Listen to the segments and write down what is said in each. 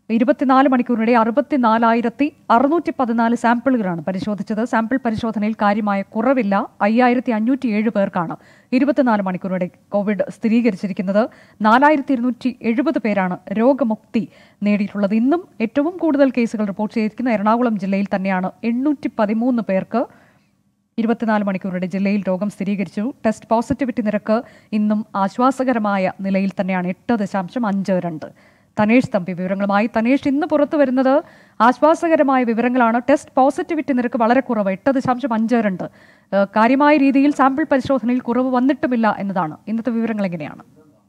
ഇരുപത്തിനാല് മണിക്കൂറിനിടെ അറുപത്തിനാലായിരത്തി അറുന്നൂറ്റി പതിനാല് സാമ്പിളുകളാണ് പരിശോധിച്ചത് സാമ്പിൾ പരിശോധനയിൽ കാര്യമായ കുറവില്ല അയ്യായിരത്തി അഞ്ഞൂറ്റി ഏഴ് പേർക്കാണ് ഇരുപത്തിനാല് മണിക്കൂറിനിടെ കോവിഡ് സ്ഥിരീകരിച്ചിരിക്കുന്നത് നാലായിരത്തി ഇരുന്നൂറ്റി എഴുപത് പേരാണ് രോഗമുക്തി നേടിയിട്ടുള്ളത് ഇന്നും ഏറ്റവും കൂടുതൽ കേസുകൾ റിപ്പോർട്ട് ചെയ്തിരിക്കുന്ന എറണാകുളം ജില്ലയിൽ തന്നെയാണ് എണ്ണൂറ്റി പതിമൂന്ന് പേർക്ക് ഇരുപത്തിനാല് മണിക്കൂറിടെ ജില്ലയിൽ രോഗം സ്ഥിരീകരിച്ചു ടെസ്റ്റ് പോസിറ്റിവിറ്റി നിരക്ക് ഇന്നും ആശ്വാസകരമായ നിലയിൽ തന്നെയാണ് എട്ട് ദശാംശം അഞ്ച് രണ്ട് തനേഷ് തമ്പി വിവരങ്ങളുമായി തനേഷ് ഇന്ന് പുറത്തു വരുന്നത് ആശ്വാസകരമായ വിവരങ്ങളാണ് ടെസ്റ്റ് പോസിറ്റിവിറ്റി നിരക്ക് വളരെ കുറവ് എട്ട് ദശാംശം അഞ്ച് രണ്ട് ഏഹ് കാര്യമായ രീതിയിൽ സാമ്പിൾ പരിശോധനയിൽ കുറവ് വന്നിട്ടുമില്ല എന്നതാണ് ഇന്നത്തെ വിവരങ്ങൾ എങ്ങനെയാണ്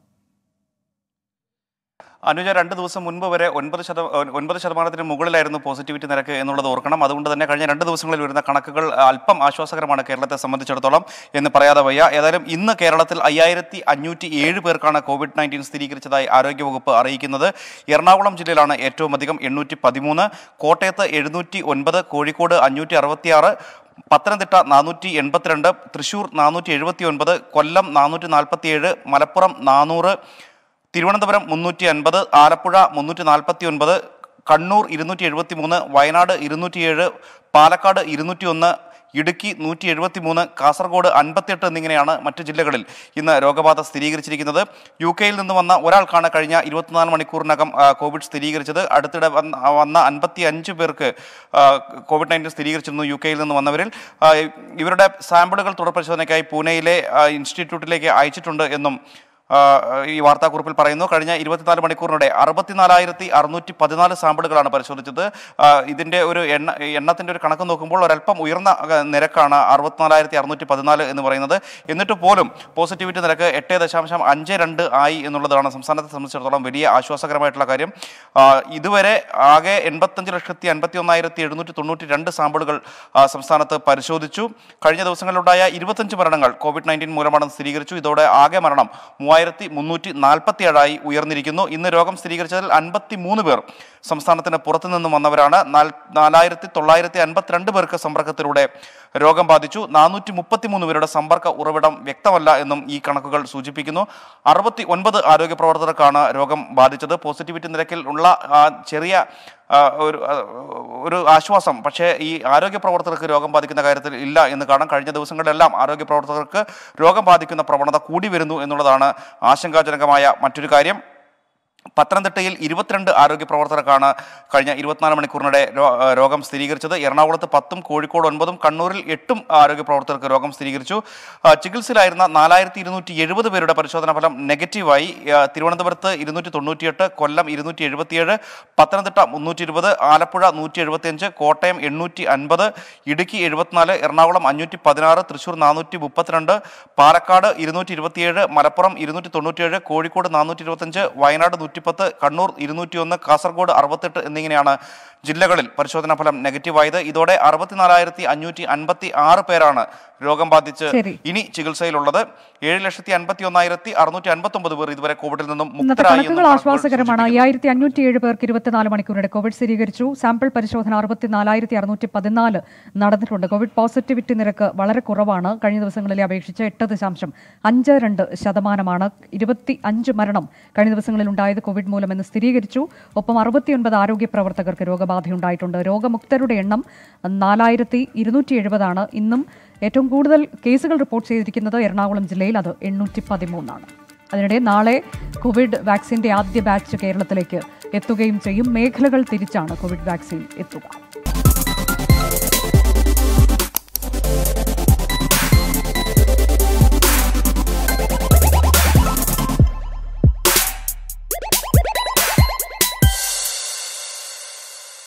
അനുജ രണ്ട് ദിവസം മുൻപ് വരെ ഒൻപത് ശത ഒൻപത് ശതമാനത്തിന് മുകളിലായിരുന്നു പോസിറ്റിവിറ്റി നിരക്ക് എന്നുള്ളത് ഓർക്കണം അതുകൊണ്ട് തന്നെ കഴിഞ്ഞ രണ്ട് ദിവസങ്ങളിൽ വരുന്ന കണക്കുകൾ അല്പം ആശ്വാസകരമാണ് കേരളത്തെ സംബന്ധിച്ചിടത്തോളം എന്ന് പറയാതെ വയ്യ ഏതായാലും ഇന്ന് കേരളത്തിൽ അയ്യായിരത്തി അഞ്ഞൂറ്റി ഏഴ് പേർക്കാണ് കോവിഡ് നയൻറ്റീൻ സ്ഥിരീകരിച്ചതായി ആരോഗ്യവകുപ്പ് അറിയിക്കുന്നത് എറണാകുളം ജില്ലയിലാണ് ഏറ്റവും അധികം എണ്ണൂറ്റി പതിമൂന്ന് കോട്ടയത്ത് എഴുന്നൂറ്റി ഒൻപത് കോഴിക്കോട് അഞ്ഞൂറ്റി അറുപത്തിയാറ് പത്തനംതിട്ട നാനൂറ്റി എൺപത്തിരണ്ട് തൃശൂർ നാനൂറ്റി എഴുപത്തി ഒൻപത് കൊല്ലം നാനൂറ്റി നാൽപ്പത്തിയേഴ് മലപ്പുറം നാനൂറ് തിരുവനന്തപുരം മുന്നൂറ്റി അൻപത് ആലപ്പുഴ മുന്നൂറ്റി നാൽപ്പത്തി ഒൻപത് കണ്ണൂർ ഇരുന്നൂറ്റി എഴുപത്തി മൂന്ന് വയനാട് ഇരുന്നൂറ്റിയേഴ് പാലക്കാട് ഇരുന്നൂറ്റി ഒന്ന് ഇടുക്കി നൂറ്റി എഴുപത്തി മൂന്ന് കാസർഗോഡ് അൻപത്തിയെട്ട് എന്നിങ്ങനെയാണ് മറ്റ് ജില്ലകളിൽ ഇന്ന് രോഗബാധ സ്ഥിരീകരിച്ചിരിക്കുന്നത് യു കെയിൽ നിന്ന് വന്ന ഒരാൾക്കാണ് കഴിഞ്ഞ ഇരുപത്തിനാല് മണിക്കൂറിനകം ആ, കോവിഡ് സ്ഥിരീകരിച്ചത് അടുത്തിടെ വന്ന വന്ന അൻപത്തി അഞ്ച് പേർക്ക് ആ, കോവിഡ് നയൻറ്റീൻ സ്ഥിരീകരിച്ചിരുന്നു യു കെയിൽ നിന്ന് വന്നവരിൽ ആ, ഇവരുടെ സാമ്പിളുകൾ തുടർ പരിശോധനയ്ക്കായി പൂനെയിലെ ആ, ഇൻസ്റ്റിറ്റ്യൂട്ടിലേക്ക് അയച്ചിട്ടുണ്ട് എന്നും ആ, ഈ വാർത്താക്കുറിപ്പിൽ പറയുന്നു കഴിഞ്ഞ ഇരുപത്തിനാല് മണിക്കൂറിനിടെ അറുപത്തിനാലായിരത്തി അറുന്നൂറ്റി പതിനാല് സാമ്പിളുകളാണ് പരിശോധിച്ചത് ആ, ഇതിന്റെ ഒരു എണ്ണ എണ്ണത്തിന്റെ ഒരു കണക്ക് നോക്കുമ്പോൾ ഒരല്പം ഉയർന്ന ആ, നിരക്കാണ് അറുപത്തിനാലായിരത്തി അറുന്നൂറ്റി പതിനാല് എന്ന് പറയുന്നത് എന്നിട്ട് പോലും പോസിറ്റിവിറ്റി നിരക്ക് എട്ട് ദശാംശം അഞ്ച് രണ്ട് ആയി എന്നുള്ളതാണ് സംസ്ഥാനത്തെ സംബന്ധിച്ചിടത്തോളം വലിയ ആശ്വാസകരമായിട്ടുള്ള കാര്യം ആ, ഇതുവരെ ആകെ എൺപത്തഞ്ച് ലക്ഷത്തി അൻപത്തി ഒന്നായിരത്തി എഴുന്നൂറ്റി തൊണ്ണൂറ്റി രണ്ട് സാമ്പിളുകൾ ആ, സംസ്ഥാനത്ത് പരിശോധിച്ചു കഴിഞ്ഞ ദിവസങ്ങളിലുണ്ടായ ഇരുപത്തഞ്ച് മരണങ്ങൾ കോവിഡ് നയൻറ്റീൻ മൂലമാണെന്ന് സ്ഥിരീകരിച്ചു ഇതോടെ ആകെ മരണം മൂവായിരത്തി മുന്നൂറ്റി നാൽപ്പത്തി ഏഴായി ഉയർന്നിരിക്കുന്നു ഇന്ന് രോഗം സ്ഥിരീകരിച്ചതിൽ അൻപത്തി മൂന്ന് പേർ സംസ്ഥാനത്തിന് പുറത്തു നിന്നും വന്നവരാണ് നാൽ- നാലായിരത്തി തൊള്ളായിരത്തി അൻപത്തിരണ്ട് പേർക്ക് സമ്പർക്കത്തിലൂടെ രോഗം ബാധിച്ചു നാനൂറ്റി മുപ്പത്തി മൂന്ന് പേരുടെ സമ്പർക്ക ഉറവിടം വ്യക്തമല്ല എന്നും ഈ കണക്കുകൾ സൂചിപ്പിക്കുന്നു അറുപത്തി ഒൻപത് ആരോഗ്യ പ്രവർത്തകർക്കാണ് രോഗം ബാധിച്ചത് പോസിറ്റിവിറ്റി നിരക്കിൽ ഉള്ള ആ, ചെറിയ ആ, ഒരു ആ, ഒരു ആശ്വാസം പക്ഷേ ഈ ആരോഗ്യ പ്രവർത്തകർക്ക് രോഗം ബാധിക്കുന്ന കാര്യത്തിൽ ഇല്ല എന്ന് കാണാം കഴിഞ്ഞ ദിവസങ്ങളിലെല്ലാം ആരോഗ്യ പ്രവർത്തകർക്ക് രോഗം ബാധിക്കുന്ന പ്രവണത കൂടി വരുന്നു എന്നുള്ളതാണ് ആശങ്കാജനകമായ മറ്റൊരു കാര്യം പത്തനംതിട്ടയിൽ ഇരുപത്തിരണ്ട് ആരോഗ്യ പ്രവർത്തകർക്കാണ് കഴിഞ്ഞ ഇരുപത്തിനാല് മണിക്കൂറിനിടെ രോ- ആ, രോഗം സ്ഥിരീകരിച്ചത് എറണാകുളത്ത് പത്തും കോഴിക്കോട് ഒൻപതും കണ്ണൂരിൽ എട്ടും ആരോഗ്യ പ്രവർത്തകർക്ക് രോഗം സ്ഥിരീകരിച്ചു ആ, ചികിത്സയിലായിരുന്ന നാലായിരത്തി ഇരുന്നൂറ്റി എഴുപത് പേരുടെ പരിശോധനാ ഫലം നെഗറ്റീവായി ആ, തിരുവനന്തപുരത്ത് ഇരുന്നൂറ്റി തൊണ്ണൂറ്റിയെട്ട് കൊല്ലം ഇരുന്നൂറ്റി എഴുപത്തിയേഴ് പത്തനംതിട്ട മുന്നൂറ്റി ഇരുപത് ആലപ്പുഴ നൂറ്റി എഴുപത്തിയഞ്ച് കോട്ടയം എണ്ണൂറ്റി അൻപത് ഇടുക്കി എഴുപത്തിനാല് എറണാകുളം അഞ്ഞൂറ്റി പതിനാറ് തൃശൂർ നാനൂറ്റി മുപ്പത്തിരണ്ട് പാലക്കാട് ഇരുന്നൂറ്റി ഇരുപത്തിയേഴ് മലപ്പുറം ഇരുന്നൂറ്റി തൊണ്ണൂറ്റിയേഴ് കോഴിക്കോട് നാനൂറ്റി ഇരുപത്തഞ്ച് വയനാട് നൂറ്റിപ്പത്ത് കണ്ണൂർ ഇരുന്നൂറ്റിയൊന്ന് കാസർഗോഡ് അറുപത്തെട്ട് എന്നിങ്ങനെയാണ് ജില്ലകളിൽ പരിശോധനാ ഫലം നെഗറ്റീവായത് ഇതോടെ അറുപത്തിനാലായിരത്തി അഞ്ഞൂറ്റി അൻപത്തി ആറ് പേരാണ് രോഗം ബാധിച്ച് ശരി. ഇനി ചികിത്സയിലുള്ളത് ഏഴ് ലക്ഷത്തി അൻപത്തി ഒന്നായിരത്തി അറുന്നൂറ്റി അൻപത്തി ഒമ്പത് പേർ ഇതുവരെ കോവിഡിൽ നിന്നും ഇന്നത്തെ മുക്തരായി എന്നും കണക്കുകൾ കണക്കുകൾ ആശ്വാസകരമാണ് സൂചിപ്പിക്കുന്നു. അയ്യായിരത്തി അഞ്ഞൂറ്റി ഏഴ് പേർക്ക് ഇരുപത്തിനാല് മണിക്കൂറിനിടെ കോവിഡ് സ്ഥിരീകരിച്ചു സാമ്പിൾ പരിശോധന അറുപത്തിനാലായിരത്തി അറുന്നൂറ്റി പതിനാല് നടന്നിട്ടുണ്ട് കോവിഡ് പോസിറ്റിവിറ്റി നിരക്ക് വളരെ കുറവാണ് കഴിഞ്ഞ ദിവസങ്ങളിലെ അപേക്ഷിച്ച് എട്ട് ദശാംശം അഞ്ച് രണ്ട് ശതമാനമാണ് ഇരുപത്തി അഞ്ച് മരണം കഴിഞ്ഞ ദിവസങ്ങളിൽ ഉണ്ടായത് കോവിഡ് മൂലമെന്ന് സ്ഥിരീകരിച്ചു ഒപ്പം അറുപത്തിയൊൻപത് ആരോഗ്യ പ്രവർത്തകർക്ക് രോഗബാധയുണ്ടായിട്ടുണ്ട് രോഗമുക്തരുടെ എണ്ണം നാലായിരത്തി ഇരുന്നൂറ്റി എഴുപതാണ് ഇന്നും ഏറ്റവും കൂടുതൽ കേസുകൾ റിപ്പോർട്ട് ചെയ്തിരിക്കുന്നത് എറണാകുളം ജില്ലയിൽ അത് എണ്ണൂറ്റി പതിമൂന്നാണ് അതിനിടെ നാളെ കോവിഡ് വാക്സിന്റെ ആദ്യ ബാച്ച് കേരളത്തിലേക്ക് എത്തുകയും ചെയ്യും മേഖലകൾ തിരിച്ചാണ് കോവിഡ് വാക്സിൻ എത്തുക